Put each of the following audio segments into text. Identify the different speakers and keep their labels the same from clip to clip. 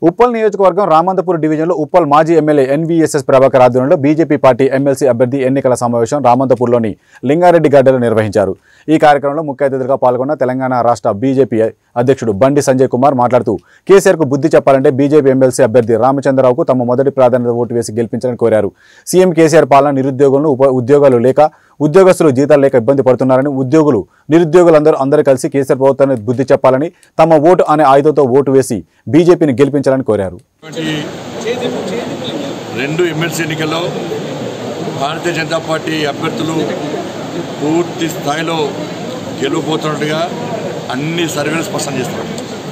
Speaker 1: ఉప్పల్ నియోజకవర్గం రామంతపూర్ డివిజన్లో ఉప్పల్ మాజీ ఎమ్మెల్యే ఎన్వీఎస్ఎస్ ప్రభాకర్ ఆధ్వర్యంలో బీజేపీ పార్టీ ఎమ్మెల్సీ అభ్యర్థి ఎన్నికల సమావేశం రామంతపూర్లోని లింగారెడ్డి గడ్డలో నిర్వహించారు ఈ కార్యక్రమంలో ముఖ్య అతిథిగా పాల్గొన్న తెలంగాణ రాష్ట్ర బీజేపీ అధ్యక్షుడు బండి సంజయ్ కుమార్ మాట్లాడుతూ కేసీఆర్కు బుద్ధి చెప్పాలంటే బీజేపీ ఎమ్మెల్సీ అభ్యర్థి రామచంద్రరావుకు తమ మొదటి ప్రాధాన్యత ఓటు వేసి గెలిపించాలని కోరారు సీఎం కేసీఆర్ పాలన నిరుద్యోగులను ఉప ఉద్యోగాలు లేక ఉద్యోగస్తులు జీతాలు లేక ఇబ్బంది పడుతున్నారని ఉద్యోగులు నిరుద్యోగులందరూ అందరూ కలిసి కేసీఆర్ ప్రభుత్వాన్ని బుద్ధి చెప్పాలని తమ ఓటు అనే ఆయుధంతో ఓటు వేసి బీజేపీని గెలిపించాలని కోరారు
Speaker 2: ఇటువంటి రెండు ఎమ్మెల్సీ ఎన్నికల్లో భారతీయ జనతా పార్టీ అభ్యర్థులు పూర్తి స్థాయిలో గెలవబోతున్నట్టుగా అన్ని సర్వేలు స్పష్టం చేస్తున్నారు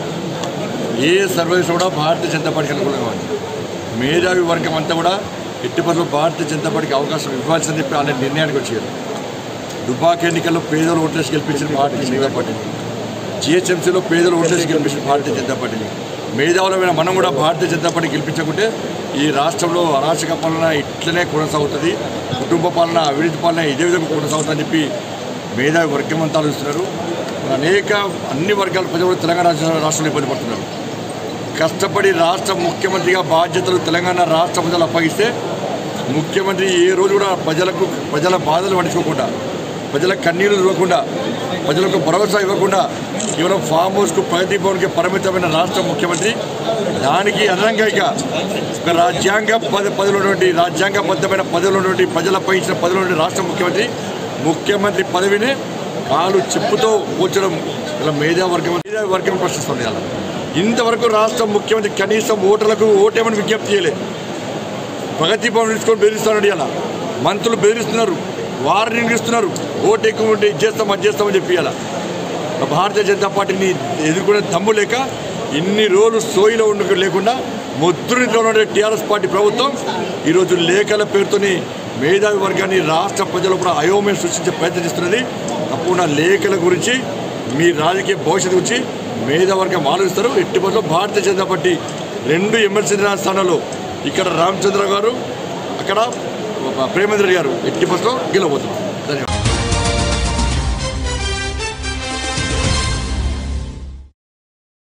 Speaker 2: ఏ సర్వేస్ కూడా భారతీయ జనతా పార్టీకి అనుకూలంగా ఉంది మేధావి వర్గం అంతా కూడా ఎట్టి పనులు భారతీయ జనతా పార్టీకి అవకాశం ఇవ్వాల్సిందని చెప్పి అనే నిర్ణయానికి వచ్చారు దుబాక్ ఎన్నికల్లో పేదలు ఓట్లేసి గెలిపించిన భారతీయ జనతా పార్టీని జిహెచ్ఎంసీలో పేదలు ఓట్లేసి గెలిపించిన భారతీయ జనతా పార్టీని మేధావులమైన మనం కూడా భారతీయ జనతా పార్టీ గెలిపించకుంటే ఈ రాష్ట్రంలో అరాచక పాలన ఇట్లనే కొనసాగుతుంది కుటుంబ పాలన అవినీతి పాలన ఇదే విధంగా కొనసాగుతుందని చెప్పి మేధావి వర్గం అంతా ఆలోచిస్తున్నారు అనేక అన్ని వర్గాల ప్రజలు కూడా తెలంగాణ రాష్ట్ర- రాష్ట్రంలో ఇబ్బంది పడుతున్నారు కష్టపడి రాష్ట్ర ముఖ్యమంత్రిగా బాధ్యతలు తెలంగాణ రాష్ట్ర ప్రజలు అప్పగిస్తే ముఖ్యమంత్రి ఏ రోజు కూడా ప్రజలకు ప్రజల బాధలు పట్టించుకోకుండా ప్రజల కన్నీళ్లు ఇవ్వకుండా ప్రజలకు భరోసా ఇవ్వకుండా కేవలం ఫామ్ హౌస్కు ప్రగతి భవన్కి పరిమితమైన రాష్ట్ర ముఖ్యమంత్రి దానికి అదనంగా ఇక ఒక రాజ్యాంగ పద పదవిలో ఉన్నటువంటి రాజ్యాంగబద్ధమైన పదవిలో ఉన్నటువంటి ప్రజలపై ఇచ్చిన పదవిలో ఉన్నటువంటి రాష్ట్ర ముఖ్యమంత్రి ముఖ్యమంత్రి పదవిని కాలు చెప్పుతో కూర్చడం ఇలా మేధావర్గం మేధావి వర్గం ప్రశ్నిస్తుంది అలా ఇంతవరకు రాష్ట్ర ముఖ్యమంత్రి కనీసం ఓటర్లకు ఓటేమని విజ్ఞప్తి చేయలేదు ప్రగతి భవన్ తీసుకొని బెదిరిస్తారని అలా మంత్రులు బెదిరిస్తున్నారు వారిని ఇస్తున్నారు ఓటు ఎక్కువ ఉంటే ఇది చేస్తాం అది చేస్తామని చెప్పి అలా భారతీయ జనతా పార్టీని ఎదుర్కొనే దమ్ము లేక ఇన్ని రోజులు సోయిలో ఉండ లేకుండా ముద్రనితో ఉండే టీఆర్ఎస్ పార్టీ ప్రభుత్వం ఈరోజు లేఖల పేరుతోని మేధావి వర్గాన్ని రాష్ట్ర ప్రజలు కూడా అయోమయం సృష్టించే ప్రయత్నం చేస్తున్నది తప్పకుండా లేఖల గురించి మీ రాజకీయ భవిష్యత్తు గురించి మేధావర్గం ఆలోచిస్తారు ఎట్టి పనులు భారతీయ జనతా పార్టీ రెండు ఎమ్మెల్సీ స్థానాల్లో ఇక్కడ రామచంద్ర గారు అక్కడ ప్రేమేంద్ర గారు ఎట్టి బస్సులో గెలవబోతున్నారు ధన్యవాదాలు